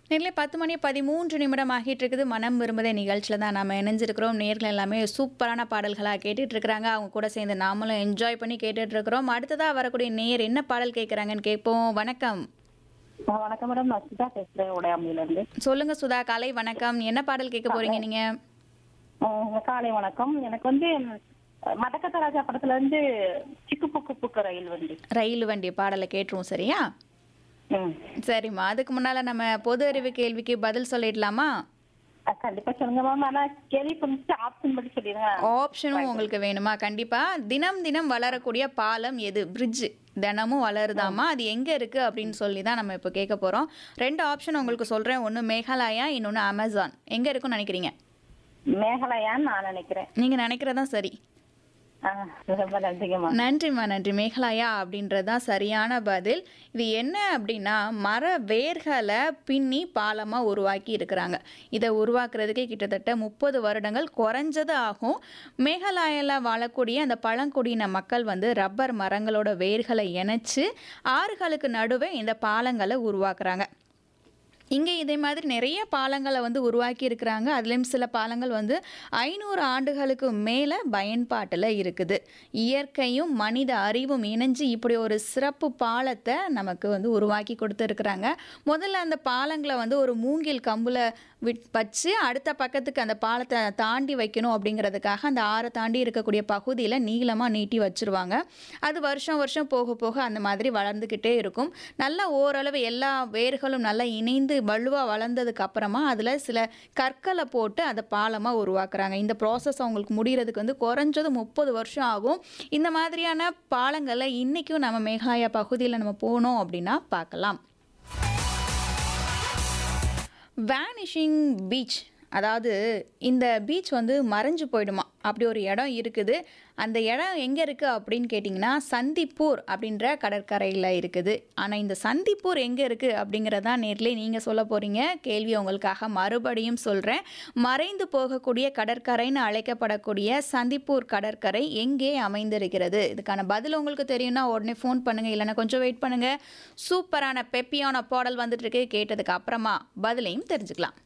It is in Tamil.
நேரிலே பத்து மணி பதிமூன்று நிமிடம் ஆகிட்டு இருக்குது மனம் விரும்புதே நிகழ்ச்சியில் தான் நம்ம இணைஞ்சிருக்கிறோம் நேர்கள் எல்லாமே சூப்பரான பாடல்களாக கேட்டுட்டு இருக்கிறாங்க அவங்க கூட சேர்ந்து நாமளும் என்ஜாய் பண்ணி கேட்டுட்டு இருக்கிறோம் அடுத்ததாக வரக்கூடிய நேர் என்ன பாடல் கேட்குறாங்கன்னு கேட்போம் வணக்கம் ஆ, வணக்கம் மேடம் நான் சுதா பேசுறேன் உடையாமையில இருந்து சொல்லுங்க சுதா காலை வணக்கம் என்ன பாடல் கேட்க போறீங்க நீங்க ஆ, காலை வணக்கம் எனக்கு வந்து மதக்கத்த ராஜா படத்துல இருந்து சிக்கு புக்கு புக்கு ரயில் வந்து ரயில் வண்டி பாடலை கேட்டுருவோம் சரியா ம் சரிம்மா அதுக்கு முன்னால நம்ம பொது அறிவு கேள்விக்கு பதில் சொல்லிடலாமா ஆ, கண்டிப்பா சொல்லுங்க மேம் ஆனா கேள்வி கொஞ்சம் ஆப்ஷன் பத்தி சொல்லிடுங்க ஆப்ஷனும் உங்களுக்கு வேணுமா கண்டிப்பா தினம் தினம் வளரக்கூடிய பாலம் எது பிரிட்ஜ் தினமும் வளருதாமா அது எங்க இருக்கு அப்படின்னு சொல்லி தான் நம்ம இப்போ கேட்க போறோம் ரெண்டு ஆப்ஷன் உங்களுக்கு சொல்றேன் ஒன்று மேகாலயா இன்னொன்று அமேசான் எங்க இருக்குன்னு நினைக்கிறீங்க மேகலையான்னு நான் நினைக்கிறேன் நீங்க நினைக்கிறதா சரி ஆ, ரொம்ப நன்றிங்க மேம் நன்றிம்மா நன்றி மேகாலயா அப்படின்றது தான் சரியான பதில் இது என்ன அப்படின்னா மர வேர்களை பின்னி பாலமாக உருவாக்கி இருக்கிறாங்க இதை உருவாக்குறதுக்கே கிட்டத்தட்ட முப்பது வருடங்கள் குறைஞ்சது ஆகும் மேகாலயாவில் வாழக்கூடிய அந்த பழங்குடியின மக்கள் வந்து ரப்பர் மரங்களோட வேர்களை இணைச்சு ஆறுகளுக்கு நடுவே இந்த பாலங்களை உருவாக்குறாங்க இங்கே இதே மாதிரி நிறைய பாலங்களை வந்து உருவாக்கி இருக்கிறாங்க அதுலேயும் சில பாலங்கள் வந்து ஐநூறு ஆண்டுகளுக்கு மேலே பயன்பாட்டில் இருக்குது இயற்கையும் மனித அறிவும் இணைஞ்சு இப்படி ஒரு சிறப்பு பாலத்தை நமக்கு வந்து உருவாக்கி கொடுத்துருக்குறாங்க முதல்ல அந்த பாலங்களை வந்து ஒரு மூங்கில் கம்பில் விட் வச்சு அடுத்த பக்கத்துக்கு அந்த பாலத்தை தாண்டி வைக்கணும் அப்படிங்கிறதுக்காக அந்த ஆறை தாண்டி இருக்கக்கூடிய பகுதியில் நீளமாக நீட்டி வச்சுருவாங்க அது வருஷம் வருஷம் போக போக அந்த மாதிரி வளர்ந்துக்கிட்டே இருக்கும் நல்லா ஓரளவு எல்லா வேர்களும் நல்லா இணைந்து வலுவாக வளர்ந்ததுக்கு அப்புறமா அதில் சில கற்களை போட்டு அதை பாலமாக உருவாக்குறாங்க இந்த ப்ராசஸ் அவங்களுக்கு முடிகிறதுக்கு வந்து குறைஞ்சது முப்பது வருஷம் ஆகும் இந்த மாதிரியான பாலங்களை இன்றைக்கும் நம்ம மேகாலயா பகுதியில் நம்ம போனோம் அப்படின்னா பார்க்கலாம் வேனிஷிங் பீச் அதாவது இந்த பீச் வந்து மறைஞ்சு போயிடுமா அப்படி ஒரு இடம் இருக்குது அந்த இடம் எங்கே இருக்குது அப்படின்னு கேட்டிங்கன்னா சந்திப்பூர் அப்படின்ற கடற்கரையில் இருக்குது ஆனால் இந்த சந்திப்பூர் எங்கே இருக்குது அப்படிங்கிறதா நேர்லே நீங்கள் சொல்ல போகிறீங்க கேள்வி உங்களுக்காக மறுபடியும் சொல்கிறேன் மறைந்து போகக்கூடிய கடற்கரைன்னு அழைக்கப்படக்கூடிய சந்திப்பூர் கடற்கரை எங்கே அமைந்திருக்கிறது இதுக்கான பதில் உங்களுக்கு தெரியும்னா உடனே ஃபோன் பண்ணுங்கள் இல்லைன்னா கொஞ்சம் வெயிட் பண்ணுங்கள் சூப்பரான பெப்பியான பாடல் வந்துட்டு இருக்கு கேட்டதுக்கு அப்புறமா பதிலையும் தெரிஞ்சுக்கலாம்